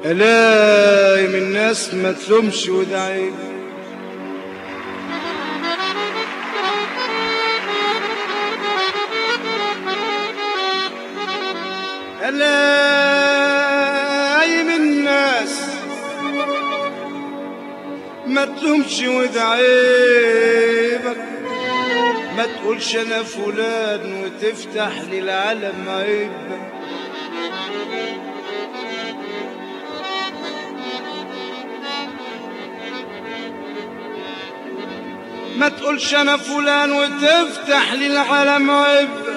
الاقي من الناس ما تلومش وده عيب الاقي من الناس ما تلومش وده عيبك ما تقولش انا فلان وتفتح للعالم عيبك ما تقولش انا فلان وتفتح للعالم عيبك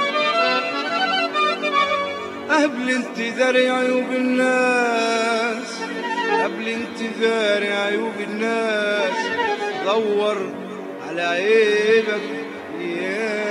قبل انتظار عيوب الناس قبل انتظار عيوب الناس دور على عيبك يا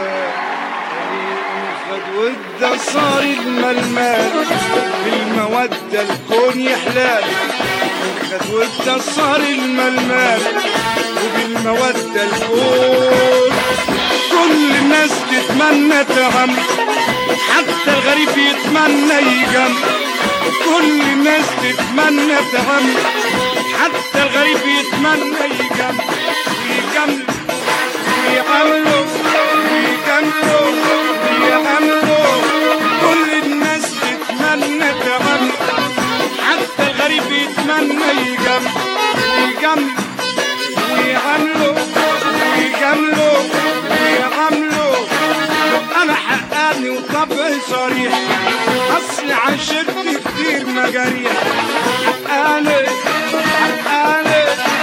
خد ود صار الملمال بالمودة الكون يحلال خد ود صار الملمال وبالمودة الكون كل الناس تتمنى تعم حتى الغريب يتمنى يجم كل الناس تتمنى تعم حتى الغريب يتمنى يجم ويجمل ويعملوا ويجملوا ويعملوا كل الناس تتمنى تعم حتى الغريب يتمنى يجم ويجمل ويعملوا ويجملوا ويعملوا انا حقاني وطبعي صريح اصل عشرت كتير مجاريح حقاني حقاني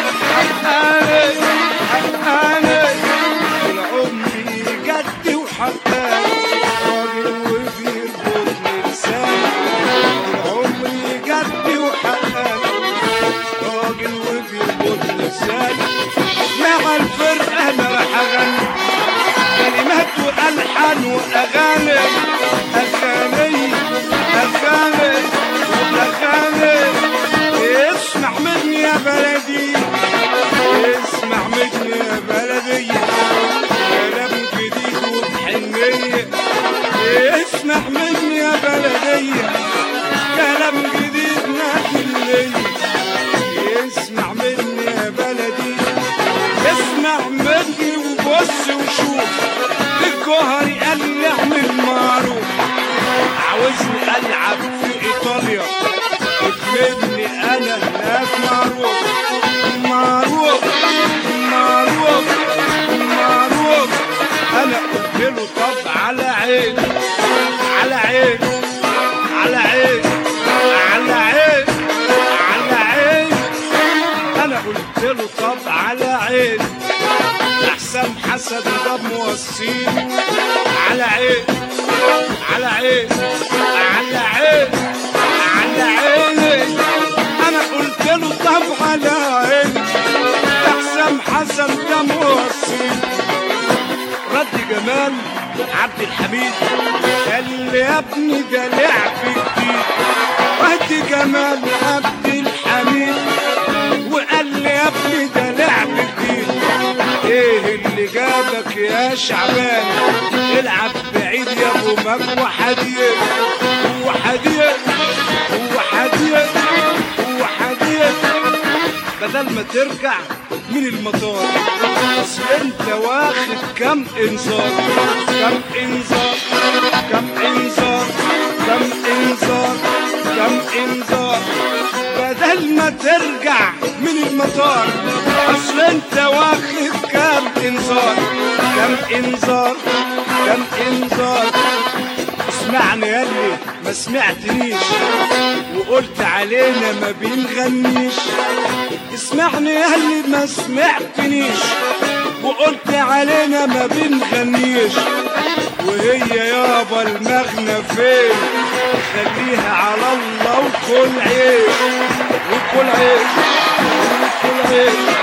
حقاني حقاني طول عمري جدي وحقاني راجل وبيربط لساني طول عمري جدي وحقاني راجل وبيربط لساني مع الفرقة انا هغني كلمات والحان واغاني اغاني اغاني اغاني اسمع مني يا بلدي اسمع مني يا بلدي كلام جديد وبحنية اسمع مني يا بلدي كلام جديد ناكل اسمع مني يا بلدي اسمع مني وبص وشوف الجوهري قال لي اعمل معروف عاوزني العب في ايطاليا اكملني انا هناك معروف معروف معروف معروف انا قلت له طب على عين على عين على عين على عين على عين انا قلت له طب على عين احسن حسد ده موصين على عين على عين على عين على عين انا قلت له طب على عين احسن حسن ده موصين رد جمال عبد الحميد قال لي يا ابني ده لعب جديد رد جمال عبد الحميد وقال لي يا ابني ده لعب جديد ايه اللي جابك يا شعبان العب بعيد يا ابو مجوى حديد هو حديد هو حديد هو حديد بدل ما ترجع من المطار اصل انت واخد كم انذار كم انذار كم انذار كم انذار كم انذار بدل ما ترجع من المطار اصل انت واخد كم انذار كم انذار كم انذار اسمعني ياللي ما سمعتنيش وقلت علينا ما بنغنيش اسمعني ياللي ما سمعتنيش وقلت علينا ما بنغنيش وهي يابا المغنى فين خليها على الله وكل عيش وكل عيش وكل عيش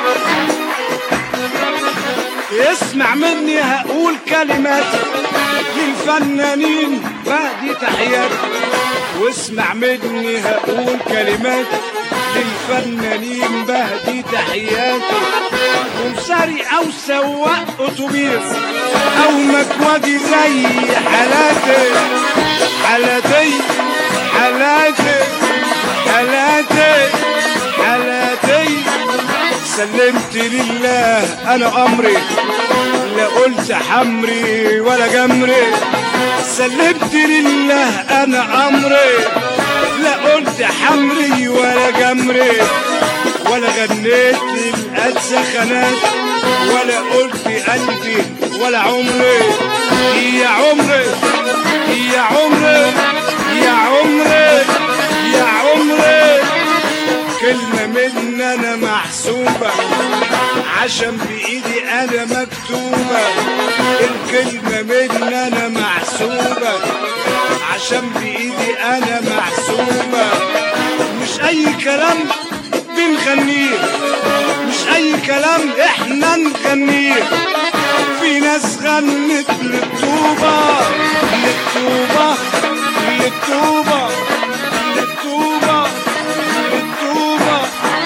اسمع مني هقول كلمات للفنانين بعد تحياتي واسمع مني هقول كلمات للفنانين بهدي تحياتي ومساري او سواق اتوبيس او مكودي زي حالاتي حالاتي حالاتي حالاتي حالاتي سلمت لله انا امري لا قلت حمري ولا جمري سلمت لله انا امري لا قلت حمري ولا جمري ولا غنيت للقدس خنات ولا قلت قلبي ولا عمري يا عمري يا عمري يا عمري يا عمري كلمة من أنا محسوبة عشان بإيدي أنا مكتوبة الكلمة من أنا محسوبة عشان بإيدي أنا محسوبة مش أي كلام بنغنيه مش أي كلام إحنا نغنيه في ناس غنت للطوبة للطوبة للطوبة للطوبة للطوبة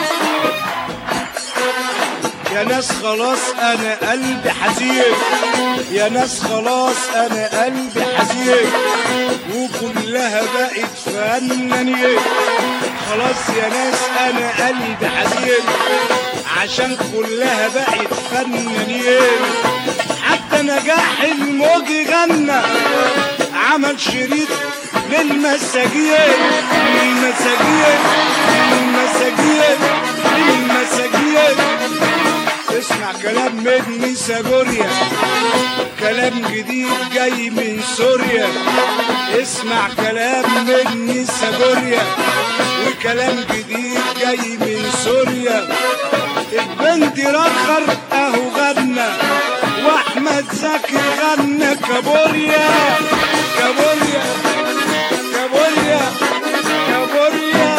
يا ناس خلاص انا قلبي حزين يا ناس خلاص انا قلبي حزين وكلها بقت فنانية خلاص يا ناس انا قلبي حزين عشان كلها بقت فنانية حتى نجاح الموجي غنى عمل شريط للمساجين للمساجين للمساجين للمساجين اسمع كلام من ساجوريا كلام جديد جاي من سوريا اسمع كلام من ساجوريا وكلام جديد جاي من سوريا البنت رخر اهو غنى واحمد زكي غنى كابوريا كابوريا كابوريا كابوريا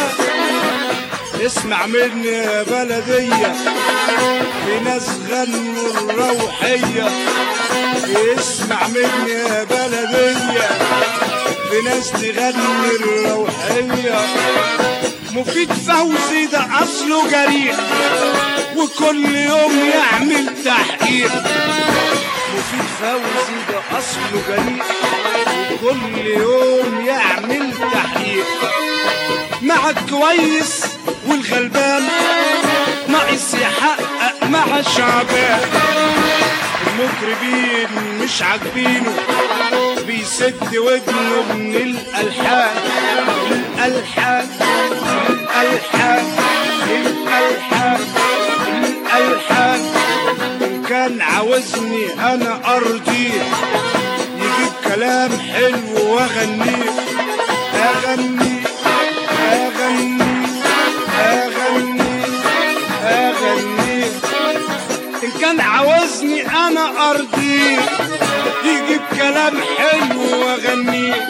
اسمع مني يا بلدية في ناس غنوا الروحية اسمع مني يا بلدية في ناس تغني الروحية مفيد فوزي ده أصله جريء وكل يوم يعمل تحقيق مفيد فوزي ده أصله جريء وكل يوم يعمل تحقيق مع الكويس والغلبان ناقص يحقق مع الشعبان المطربين مش عاجبينه بيسد ودنه من الالحان الالحان الالحان الالحان الالحان إن كان عاوزني انا ارضيه يجيب كلام حلو واغنيه اغني اغني اغني اغني ان كان عاوزني انا ارضي يجيب كلام حلو واغنيه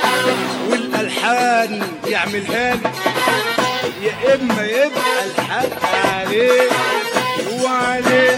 والالحان يعملها لي يا اما يبقى الحق عليه وعليه